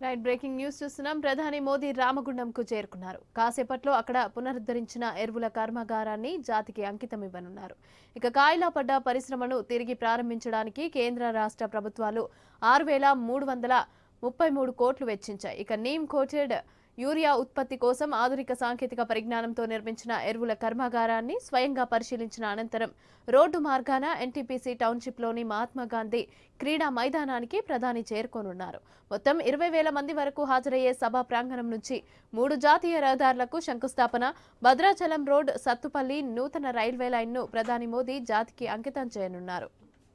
right breaking news చూస్తున్నాం ప్రధాని మోదీ రామగుండంకు చేరుకున్నారు కాసేపట్లో అక్కడ పునరుద్ధరించిన ఎరువుల కర్మాగారాన్ని జాతికి అంకితం ఇవ్వనున్నారు ఇక కాయిలా పడ్డ పరిశ్రమను తిరిగి ప్రారంభించడానికి కేంద్ర రాష్ట్ర ప్రభుత్వాలు ఆరు వేల మూడు వందల ముప్పై మూడు కోట్లు వెచ్చించాయి ఇక నీమ్ కోటెడ్ యూరియా ఉత్పత్తి కోసం ఆధునిక సాంకేతిక పరిజ్ఞానంతో నిర్మించిన ఎరువుల కర్మాగారాన్ని స్వయంగా పరిశీలించిన అనంతరం రోడ్డు మార్గాన ఎన్టీపీసీ టౌన్షిప్లోని మహాత్మా గాంధీ క్రీడా మైదానానికి ప్రధాని చేరుకోనున్నారు మొత్తం ఇరవై వేల మంది వరకు హాజరయ్యే సభా ప్రాంగణం నుంచి మూడు జాతీయ రహదారులకు శంకుస్థాపన భద్రాచలం రోడ్ సత్తుపల్లి నూతన రైల్వే లైన్ను ప్రధాని మోదీ జాతికి అంకితం చేయనున్నారు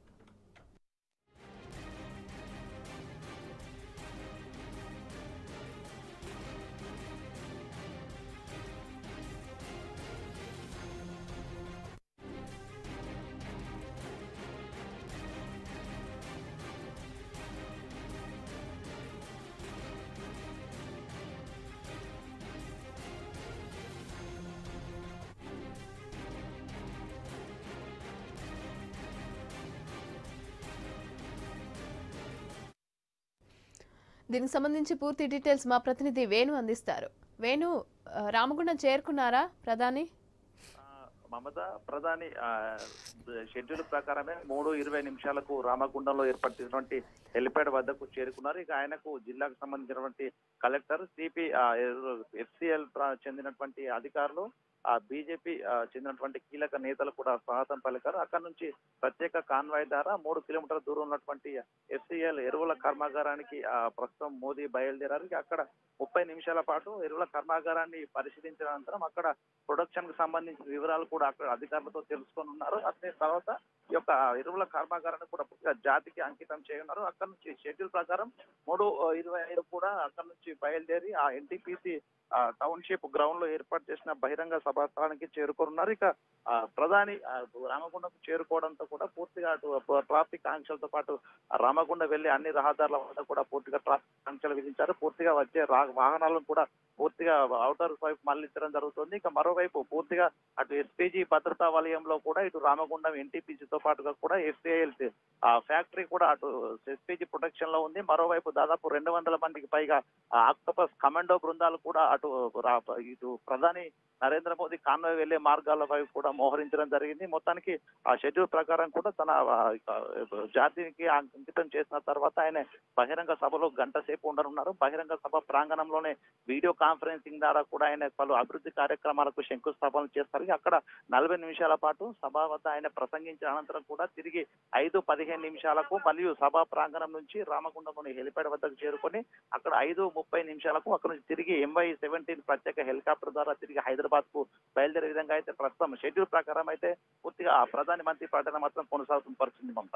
దీనికి సంబంధించి పూర్తి డీటెయిల్స్ మా ప్రతినిధి వేణు అందిస్తారు వేణు ఆ, రామగుండం చేరుకున్నారా ప్రధాని ఆ, మమత ప్రధాని ఆ, షెడ్యూల్ ప్రకారమే మూడు ఇరవై నిమిషాలకు రామగుండంలో ఏర్పడినటువంటి హెలిప్యాడ్ వద్దకు చేరుకున్నారు ఇక ఆయనకు జిల్లాకు సంబంధించినటువంటి కలెక్టర్ సిపి ఎఫ్సిఎల్ చెందినటువంటి అధికారులు ఆ బీజేపీ చెందినటువంటి కీలక నేతలు కూడా స్వాగతం పలికారు అక్కడ నుంచి ప్రత్యేక కాన్వాయ్ ద్వారా మూడు కిలోమీటర్ల దూరం ఉన్నటువంటి ఎఫ్సిఎల్ ఎరువుల కర్మాగారానికి ఆ, ప్రస్తుతం మోదీ బయలుదేరారు ఇక అక్కడ ముప్పై నిమిషాల పాటు ఎరువుల కర్మాగారాన్ని పరిశీలించిన అనంతరం అక్కడ ప్రొడక్షన్ కు సంబంధించిన వివరాలు కూడా అక్కడ అధికారులతో తెలుసుకొని ఉన్నారు అదే తర్వాత ఈ యొక్క ఎరువుల కర్మాగారాన్ని కూడా పూర్తిగా జాతికి అంకితం చేయనున్నారు అక్కడ నుంచి షెడ్యూల్ ప్రకారం మూడు ఆ, ఇరవై ఐదు కూడా అక్కడ నుంచి బయలుదేరి ఆ ఎన్టీపీసీ టౌన్షిప్ గ్రౌండ్ లో ఏర్పాటు చేసిన బహిరంగ సభా స్థానానికి చేరుకోనున్నారు ఇక ఆ, ప్రధాని ఆ, రామగుండంకు చేరుకోవడంతో కూడా పూర్తిగా అటు ట్రాఫిక్ ఆంక్షలతో పాటు ఆ రామగుండ వెళ్లి అన్ని రహదారుల వద్ద కూడా పూర్తిగా ట్రాఫిక్ ఆంక్షలు విధించారు పూర్తిగా వచ్చే రా- వాహనాలను కూడా పూర్తిగా అవుటర్ వైపు మళ్లించడం జరుగుతుంది ఇక మరోవైపు పూర్తిగా అటు ఎస్పీజీ భద్రతా వలయంలో కూడా ఇటు రామగుండం ఎన్టీపీసీతో పాటుగా కూడా ఎఫ్ఏఎల్ ఆ ఫ్యాక్టరీ కూడా అటు ఎస్పీజీ ప్రొటెక్షన్ లో ఉంది మరోవైపు దాదాపు రెండు వందల మందికి పైగా ఆక్టోపస్ కమాండో బృందాలు కూడా అటు రా- ఇటు ప్రధాని నరేంద్ర మోదీ కాన్వాయ్ వెళ్లే మార్గాల వైపు కూడా మోహరించడం జరిగింది మొత్తానికి ఆ షెడ్యూల్ ప్రకారం కూడా తన ఆ, ఇక, జాతికి అంకితం చేసిన తర్వాత ఆయన బహిరంగ సభలో గంట సేపు ఉండనున్నారు బహిరంగ సభ ప్రాంగణంలోనే వీడియో కాన్ఫరెన్సింగ్ ద్వారా కూడా ఆయన పలు అభివృద్ధి కార్యక్రమాలకు శంకుస్థాపన చేస్తారు ఇక అక్కడ నలభై నిమిషాల పాటు సభ వద్ద ఆయన ప్రసంగించిన అనంతరం కూడా తిరిగి ఐదు పదిహేను నిమిషాలకు మరియు సభా ప్రాంగణం నుంచి రామగుండంలోని హెలిప్యాడ్ వద్దకు చేరుకొని అక్కడ ఐదు ముప్పై నిమిషాలకు అక్కడ నుంచి తిరిగి ఎంవై సెవెంటీన్ ప్రత్యేక హెలికాప్టర్ ద్వారా తిరిగి హైదరాబాద్ కు బయలుదేరే విధంగా అయితే ప్రస్తుతం షెడ్యూల్ ప్రకారం అయితే పూర్తిగా ఆ ప్రధాని మంత్రి పర్యటన మాత్రం కొనసాగుతున్న పరిస్థితి మమత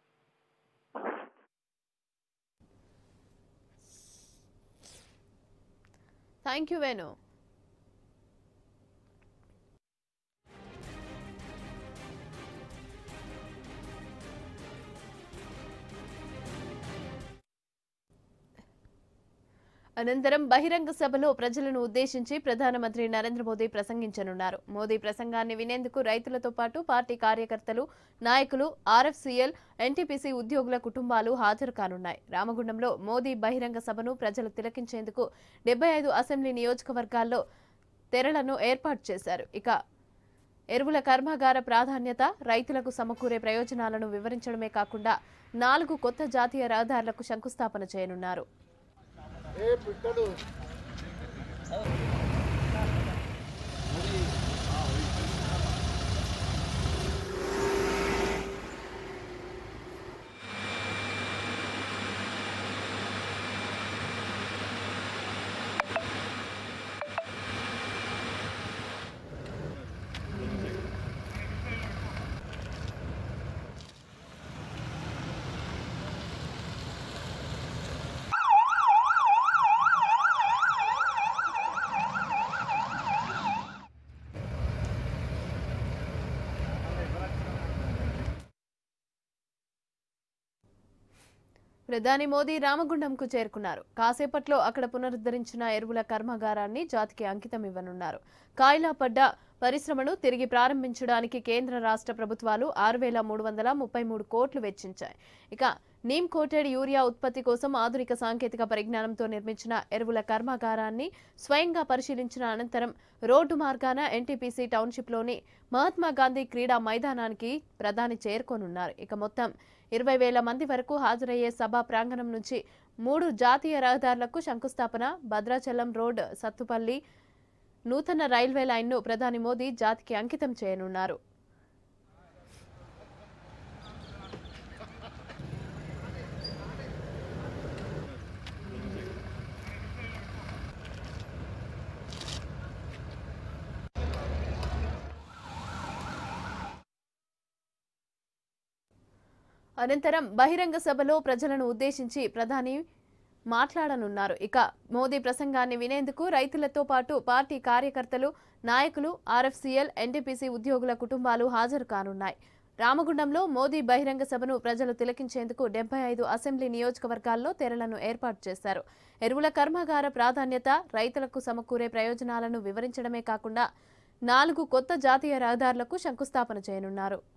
థ్యాంక్ యూ వేణు అనంతరం బహిరంగ సభలో ప్రజలను ఉద్దేశించి ప్రధానమంత్రి నరేంద్ర మోదీ ప్రసంగించనున్నారు మోదీ ప్రసంగాన్ని వినేందుకు రైతులతో పాటు పార్టీ కార్యకర్తలు నాయకులు ఆర్ఎఫ్సీఎల్ ఎన్టీపీసీ ఉద్యోగుల కుటుంబాలు హాజరు కానున్నాయి రామగుండంలో మోదీ బహిరంగ సభను ప్రజలు తిలకించేందుకు డెబ్బై ఐదు అసెంబ్లీ నియోజకవర్గాల్లో తెరలను ఏర్పాటు చేశారు ఇక ఎరువుల కర్మాగార ప్రాధాన్యత రైతులకు సమకూరే ప్రయోజనాలను వివరించడమే కాకుండా నాలుగు కొత్త జాతీయ రహదారులకు శంకుస్థాపన చేయనున్నారు ప్రధాని మోదీ రామగుండంకు చేరుకున్నారు కాసేపట్లో అక్కడ పునరుద్ధరించిన ఎరువుల కర్మాగారాన్ని జాతికి అంకితం ఇవ్వనున్నారు కాయిలా పడ్డ పరిశ్రమను తిరిగి ప్రారంభించడానికి కేంద్ర రాష్ట్ర ప్రభుత్వాలు ఆరు వేల మూడు వందల ముప్పై మూడు కోట్లు వెచ్చించాయి ఇక నీమ్ కోటెడ్ యూరియా ఉత్పత్తి కోసం ఆధునిక సాంకేతిక పరిజ్ఞానంతో నిర్మించిన ఎరువుల కర్మాగారాన్ని స్వయంగా పరిశీలించిన అనంతరం రోడ్డు మార్గాన ఎన్టీపీసీ టౌన్షిప్లోని మహాత్మా గాంధీ క్రీడా మైదానానికి ప్రధాని చేరుకోనున్నారు ఇక మొత్తం ఇరవై వేల మంది వరకు హాజరయ్యే సభా ప్రాంగణం నుంచి మూడు జాతీయ రహదారులకు శంకుస్థాపన భద్రాచలం రోడ్ సత్తుపల్లి నూతన రైల్వే లైన్ను ప్రధాని మోదీ జాతికి అంకితం చేయనున్నారు అనంతరం బహిరంగ సభలో ప్రజలను ఉద్దేశించి ప్రధాని మాట్లాడనున్నారు ఇక మోదీ ప్రసంగాన్ని వినేందుకు రైతులతో పాటు పార్టీ కార్యకర్తలు నాయకులు ఆర్ఎఫ్సిఎల్ ఎన్టీపీసీ ఉద్యోగుల కుటుంబాలు హాజరు కానున్నాయి రామగుండంలో మోదీ బహిరంగ సభను ప్రజలు తిలకించేందుకు డెబ్బై ఐదు అసెంబ్లీ నియోజకవర్గాల్లో తెరలను ఏర్పాటు చేశారు ఎరువుల కర్మాగార ప్రాధాన్యత రైతులకు సమకూరే ప్రయోజనాలను వివరించడమే కాకుండా నాలుగు కొత్త జాతీయ రహదారులకు శంకుస్థాపన చేయనున్నారు